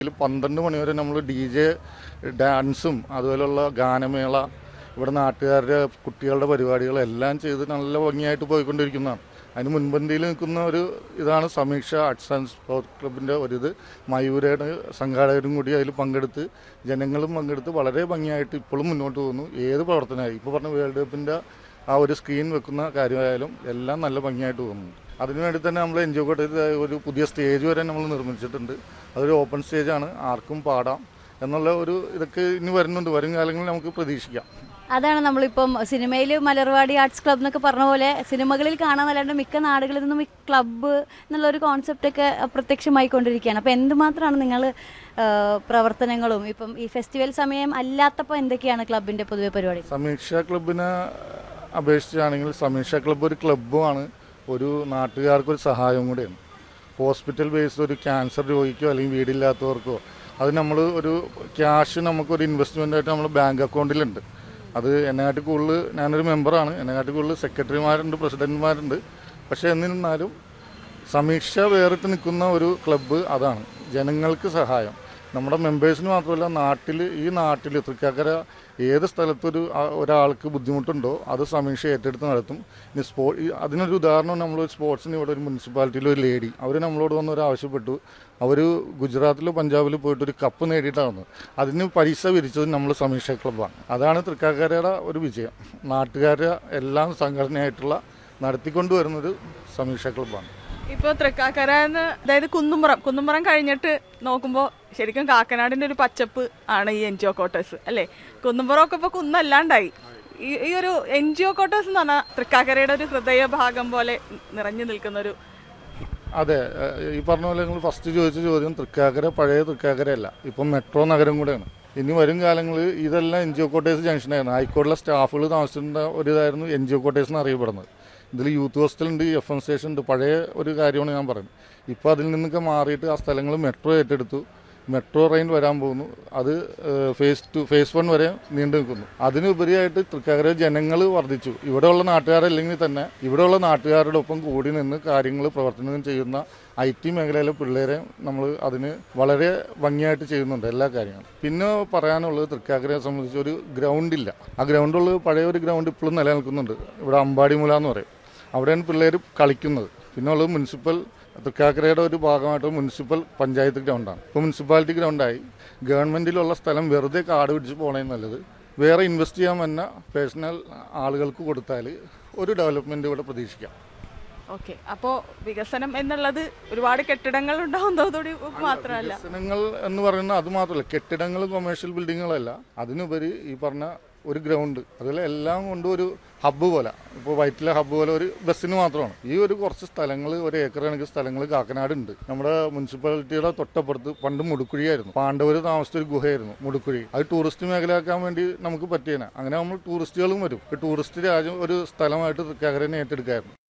ഇതിൽ പന്ത്രണ്ട് മണി വരെ നമ്മൾ ഡി ജെ ഡാൻസും അതുപോലുള്ള ഗാനമേള ഇവിടെ നാട്ടുകാരുടെ കുട്ടികളുടെ പരിപാടികളെല്ലാം ചെയ്ത് നല്ല ഭംഗിയായിട്ട് പോയിക്കൊണ്ടിരിക്കുന്നതാണ് അതിന് മുൻപന്തിയിൽ നിൽക്കുന്ന ഒരു ഇതാണ് സമീക്ഷ ആർട്സ് ആൻഡ് സ്പോർട്സ് ക്ലബിൻ്റെ ഒരിത് മയൂരയുടെ സംഘാടകരും കൂടി അതിൽ പങ്കെടുത്ത് ജനങ്ങളും പങ്കെടുത്ത് വളരെ ഭംഗിയായിട്ട് ഇപ്പോഴും മുന്നോട്ട് പോകുന്നു ഏത് പ്രവർത്തനമായി ഇപ്പോൾ പറഞ്ഞ വേൾഡ് കപ്പിൻ്റെ ആ ഒരു സ്ക്രീൻ വെക്കുന്ന കാര്യമായാലും എല്ലാം നല്ല ഭംഗിയായിട്ട് പോകുന്നുണ്ട് അതിനുവേണ്ടി തന്നെ നമ്മൾ എൻജോയ് കോട്ടയത്ത് ഒരു പുതിയ സ്റ്റേജ് വരെ നമ്മൾ നിർമ്മിച്ചിട്ടുണ്ട് അതൊരു ഓപ്പൺ സ്റ്റേജാണ് ആർക്കും പാടാം എന്നുള്ള ഒരു ഇതൊക്കെ ഇനി വരുന്നുണ്ട് വരും കാലങ്ങളിൽ നമുക്ക് പ്രതീക്ഷിക്കാം അതാണ് നമ്മളിപ്പം സിനിമയിൽ മലർവാടി ആർട്സ് ക്ലബ് എന്നൊക്കെ പറഞ്ഞ പോലെ സിനിമകളിൽ കാണാന്നല്ലാണ്ട് മിക്ക നാടുകളിൽ നിന്നും ഈ ക്ലബ്ബ് എന്നുള്ള ഒരു കോൺസെപ്റ്റൊക്കെ അപ്രത്യക്ഷമായിക്കൊണ്ടിരിക്കുകയാണ് അപ്പോൾ എന്തുമാത്രമാണ് നിങ്ങൾ പ്രവർത്തനങ്ങളും ഇപ്പം ഈ ഫെസ്റ്റിവൽ സമയം അല്ലാത്തപ്പോൾ എന്തൊക്കെയാണ് ക്ലബിൻ്റെ പൊതുവെ പരിപാടി സമീക്ഷ ക്ലബിനെ അപേക്ഷിച്ചാണെങ്കിൽ സമീക്ഷ ക്ലബ്ബ് ഒരു ക്ലബ്ബുമാണ് ഒരു നാട്ടുകാർക്ക് ഒരു സഹായം കൂടെയാണ് ഹോസ്പിറ്റൽ ബേസ്ഡ് ഒരു ക്യാൻസർ രോഗിക്കോ അല്ലെങ്കിൽ വീടില്ലാത്തവർക്കോ അത് നമ്മൾ ഒരു ക്യാഷ് നമുക്കൊരു ഇൻവെസ്റ്റ്മെൻ്റ് ആയിട്ട് നമ്മൾ ബാങ്ക് അക്കൗണ്ടിലുണ്ട് അത് എന്നെക്കാട്ടി കൂടുതൽ ഞാനൊരു മെമ്പറാണ് എന്നെക്കാട്ടി കൂടുതൽ സെക്രട്ടറിമാരുണ്ട് പ്രസിഡന്റുമാരുണ്ട് പക്ഷേ എന്നിരുന്നാലും സമീക്ഷ വേറിട്ട് നിൽക്കുന്ന ഒരു ക്ലബ്ബ് അതാണ് ജനങ്ങൾക്ക് സഹായം നമ്മുടെ മെമ്പേഴ്സിന് മാത്രമല്ല നാട്ടിൽ ഈ നാട്ടിൽ തൃക്കാക്കര ഏത് സ്ഥലത്തൊരു ആ- ഒരാൾക്ക് ബുദ്ധിമുട്ടുണ്ടോ അത് സമീക്ഷ ഏറ്റെടുത്ത് നടത്തും ഇനി സ്പോ ഈ അതിനൊരു ഉദാഹരണം നമ്മൾ സ്പോർട്സിന് ഇവിടെ ഒരു മുനിസിപ്പാലിറ്റിയിൽ ഒരു ലേഡി അവർ നമ്മളോട് വന്ന് ഒരു ആവശ്യപ്പെട്ടു അവർ ഗുജറാത്തിലോ പഞ്ചാബിലോ പോയിട്ട് ഒരു കപ്പ് നേടിയിട്ടാണ് വന്നത് അതിന് പൈസ വിരിച്ചത് നമ്മൾ സമീക്ഷ ക്ലബ്ബാണ് അതാണ് തൃക്കാക്കരയുടെ ഒരു വിജയം നാട്ടുകാരുടെ എല്ലാം സംഘടനയായിട്ടുള്ള നടത്തിക്കൊണ്ടുവരുന്നത് സമീക്ഷ ക്ലബ്ബാണ് ഇപ്പൊ തൃക്കാക്കര എന്ന് അതായത് കുന്നുംപുറം കുന്നുംപുറം കഴിഞ്ഞിട്ട് നോക്കുമ്പോൾ ശരിക്കും കാക്കനാടിന്റെ ഒരു പച്ചപ്പ് ആണ് ഈ എൻ ജി ഒ ക്വാർട്ടേഴ്സ് അല്ലേ കുന്നുംപുറം ഒക്കെ ഇപ്പൊ കുന്നല്ലാണ്ടായി ഈ ഈ ഒരു എൻ ജി ഒ ക്വാർട്ടേഴ്സ് എന്ന് പറഞ്ഞാൽ തൃക്കാക്കരയുടെ ഒരു ഹൃദയഭാഗം പോലെ നിറഞ്ഞു നിൽക്കുന്ന ഒരു അതെ ഏഹ് ഈ പറഞ്ഞ പോലെ നിങ്ങൾ ഫസ്റ്റ് ചോദിച്ച ചോദ്യം തൃക്കാക്കര പഴയ തൃക്കാക്കരയല്ല ഇപ്പം മെട്രോ നഗരം കൂടെയാണ് ഇനി വരും കാലങ്ങളിൽ ഇതെല്ലാം എൻ ജി ഒ കോട്ടേഴ്സ് ജംഗ്ഷനായിരുന്നു ഹൈക്കോടതിയിലെ സ്റ്റാഫുകൾ താമസിച്ചിരുന്ന ഒരു ഇതായിരുന്നു എൻ ജി ഒ കോട്ടേഴ്സ് എന്ന് അറിയപ്പെടുന്നത് ഇതിൽ യൂത്ത് ഹോസ്റ്റലുണ്ട് എഫ് എം സ്റ്റേഷൻ ഉണ്ട് പഴയ ഒരു കാര്യമാണ് ഞാൻ പറയുന്നത് ഇപ്പോൾ അതിൽ നിന്നൊക്കെ മാറിയിട്ട് ആ സ്ഥലങ്ങൾ മെട്രോ ഏറ്റെടുത്തു മെട്രോ റെയിൽ വരാൻ പോകുന്നു അത് ഫേസ് ടു ഫേസ് വൺ വരെ നീണ്ടു നിൽക്കുന്നു അതിനുപരിയായിട്ട് തൃക്കാക്കര ജനങ്ങൾ വർദ്ധിച്ചു ഇവിടെയുള്ള നാട്ടുകാരല്ലെങ്കിൽ തന്നെ ഇവിടെയുള്ള നാട്ടുകാരുടെ ഒപ്പം കൂടി നിന്ന് കാര്യങ്ങൾ പ്രവർത്തനം ചെയ്യുന്ന ഐ ടി മേഖലയിലെ പിള്ളേരെ നമ്മൾ അതിന് വളരെ ഭംഗിയായിട്ട് ചെയ്യുന്നുണ്ട് എല്ലാ കാര്യങ്ങളും പിന്നെ പറയാനുള്ളത് തൃക്കാക്കരയെ സംബന്ധിച്ച് ഒരു ഗ്രൗണ്ട് ഇല്ല ആ ഗ്രൗണ്ടുള്ളത് പഴയ ഒരു ഗ്രൗണ്ട് ഇപ്പോഴും നിലനിൽക്കുന്നുണ്ട് ഇവിടെ അമ്പാടിമുല എന്ന് പറയും അവിടെയാണ് പിള്ളേർ കളിക്കുന്നത് പിന്നെ ഉള്ളത് മുനിസിപ്പൽ തൃക്കാക്കരയുടെ ഒരു ഭാഗമായിട്ട് മുനിസിപ്പൽ പഞ്ചായത്ത് ഗ്രൗണ്ടാണ് ഇപ്പോൾ മുനിസിപ്പാലിറ്റി ഗ്രൗണ്ടായി ഗവൺമെൻറ്റിലുള്ള സ്ഥലം വെറുതെ കാട് പിടിച്ച് പോണേ നല്ലത് വേറെ ഇൻവെസ്റ്റ് ചെയ്യാൻ വന്ന പേഴ്സണൽ ആളുകൾക്ക് കൊടുത്താൽ ഒരു ഡെവലപ്മെൻറ്റ് ഇവിടെ പ്രതീക്ഷിക്കാം ഓക്കെ അപ്പോൾ വികസനം എന്നുള്ളത് ഒരുപാട് കെട്ടിടങ്ങൾ ഉണ്ടാവുന്നതോടുകൂടി മാത്രമല്ല വികസനങ്ങൾ എന്ന് പറയുന്നത് അത് മാത്രമല്ല കെട്ടിടങ്ങൾ കൊമേഴ്ഷ്യൽ ബിൽഡിങ്ങുകളല്ല അതിനുപരി ഈ പറഞ്ഞ ഒരു ഗ്രൗണ്ട് അതുപോലെ എല്ലാം കൊണ്ടും ഒരു ഹബ്ബ് പോലെ ഇപ്പോൾ വയറ്റിലെ ഹബ്ബ് പോലെ ഒരു ബസ്സിന് മാത്രമാണ് ഈ ഒരു കുറച്ച് സ്ഥലങ്ങൾ ഒരു ഏക്കർ കണക്ക് സ്ഥലങ്ങൾ കാക്കനാട് ഉണ്ട് നമ്മുടെ മുനിസിപ്പാലിറ്റിയുടെ തൊട്ടപ്പുറത്ത് പണ്ട് മുടുക്കുഴിയായിരുന്നു പാണ്ഡവർ താമസിച്ച ഒരു ഗുഹയായിരുന്നു മുടുക്കുഴി അത് ടൂറിസ്റ്റ് മേഖലയാക്കാൻ വേണ്ടി നമുക്ക് പറ്റിയേനെ അങ്ങനെ നമ്മൾ ടൂറിസ്റ്റുകളും വരും ഈ ടൂറിസ്റ്റ് രാജ്യം ഒരു സ്ഥലമായിട്ട് തൃക്കാക്കരനെ ഏറ്റെടുക്കായിരുന്നു